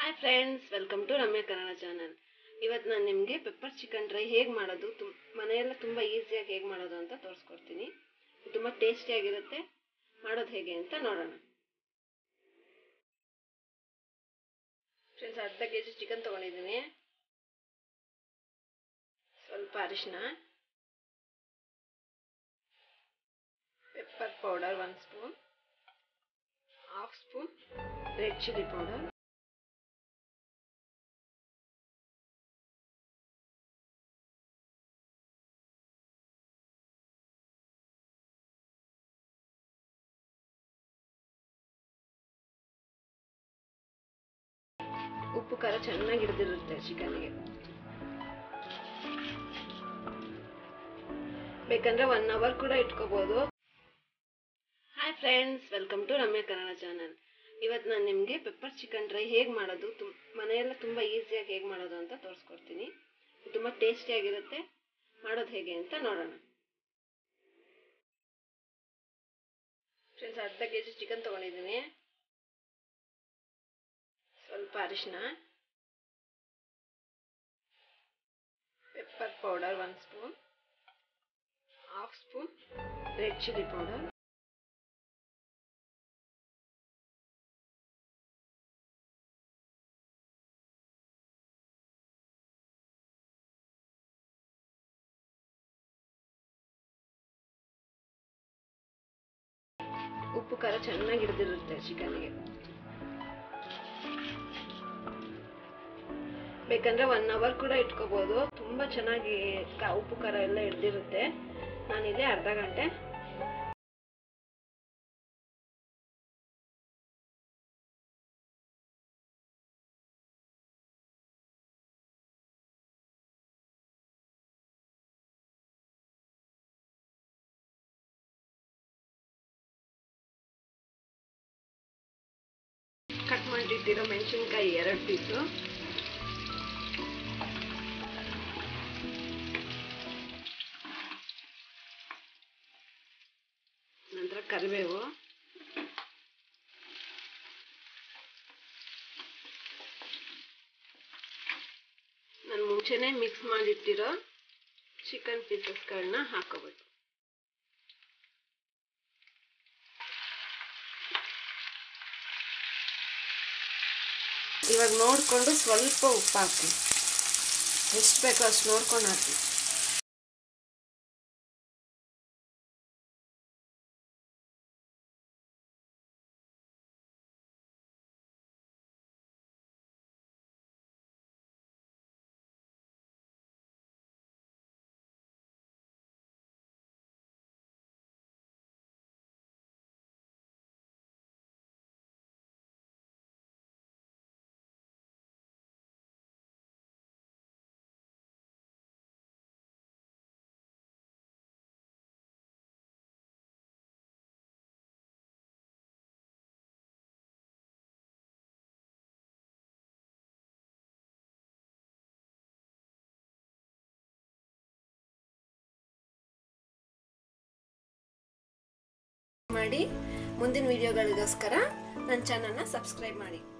hi friends welcome to Ramya Kannada channel ಇವತ್ತು ನಾನು ನಿಮಗೆ ಪೆಪ್ಪರ್ ಚಿಕನ್ ಡ್ರೈ ಹೇಗೆ ಮಾಡೋದು ತುಮ್ ಮನೆಯಲ್ಲ ತುಂಬ ಈಸಿಯಾಗಿ ಹೇಗೆ ಮಾಡೋದು ಅಂತ ತೋರಿಸ್ಕೊಡ್ತೀನಿ ತುಂಬ ಟೇಸ್ಟಿಯಾಗಿರುತ್ತೆ ಮಾಡೋದು ಹೇಗೆ ಅಂತ ನೋಡೋಣ ಫ್ರೆಂಡ್ಸ್ ಅರ್ಧ ಕೆ ಜಿ ಚಿಕನ್ ತೊಗೊಂಡಿದ್ದೀನಿ ಸ್ವಲ್ಪ ಅರಿಶಿನ ಪೆಪ್ಪರ್ ಪೌಡರ್ ಒಂದು spoon half spoon red chilli powder ಉಪ್ಪು ಖಾರ ಚೆನ್ನಾಗಿ ಹಿಡಿದಿರುತ್ತೆ ಚಿಕನ್ಗೆ ಬೇಕಂದ್ರೆ ಒನ್ ಅವರ್ ಕೂಡ ಇಟ್ಕೋಬಹುದು hi friends welcome to Ramya Kannada channel ಇವತ್ತು ನಾನು ನಿಮಗೆ ಪೆಪ್ಪರ್ ಚಿಕನ್ ಡ್ರೈ ಹೇಗೆ ಮಾಡೋದು ತುಮ್ ಮನೆಯಲ್ಲ ತುಂಬ ಈಸಿಯಾಗಿ ಹೇಗೆ ಮಾಡೋದು ಅಂತ ತೋರಿಸ್ಕೊಡ್ತೀನಿ ತುಂಬ ಟೇಸ್ಟಿಯಾಗಿರುತ್ತೆ ಮಾಡೋದು ಹೇಗೆ ಅಂತ ನೋಡೋಣ ಫ್ರೆಂಡ್ಸ್ ಅರ್ಧ ಕೆ ಜಿ ಚಿಕನ್ ತೊಗೊಂಡಿದ್ದೀನಿ ಸ್ವಲ್ಪ ಅರಿಶಿನ ಪೆಪ್ಪರ್ ಪೌಡರ್ ಒಂದು spoon half spoon red chilli powder ಉಪ್ಪು ಖಾರ ಚೆನ್ನಾಗಿ ಹಿಡಿದಿರುತ್ತೆ ಚಿಕನ್ಗೆ ಬೇಕಂದ್ರೆ ಒನ್ ಅವರ್ ಕೂಡ ಇಟ್ಕೋಬಹುದು ತುಂಬ ಚೆನ್ನಾಗಿ ಕ- ಉಪ್ಪು ಖಾರ ಎಲ್ಲ ಹಿಡ್ದಿರುತ್ತೆ ನಾನಿಲ್ಲಿ ಅರ್ಧ ಗಂಟೆ ಕಟ್ ಮಾಡಿಟ್ಟಿರೋ ಮೆಣಸಿನ್ಕಾಯಿ ಎರಡು ಪೀಸು ನಂತರ ಕರಿಬೇವು ನಾನು ಮುಂಚೆನೆ ಮಿಕ್ಸ್ ಮಾಡಿಟ್ಟಿರೋ ಚಿಕನ್ ಪೀಸಸ್ಗಳನ್ನ ಹಾಕೋಬೇಕು ಇವಾಗ ನೋಡಿಕೊಂಡು ಸ್ವಲ್ಪ ಉಪ್ಪು ಹಾಕಿ ಎಷ್ಟು ಬೇಕೋ ಅಷ್ಟು ನೋಡ್ಕೊಂಡು ಹಾಕಿ ಮಾಡಿ ಮುಂದಿನ ವಿಡಿಯೋಗಳಿಗೋಸ್ಕರ ನನ್ನ ಚಾನಲ್ನ ಸಬ್ಸ್ಕ್ರೈಬ್ ಮಾಡಿ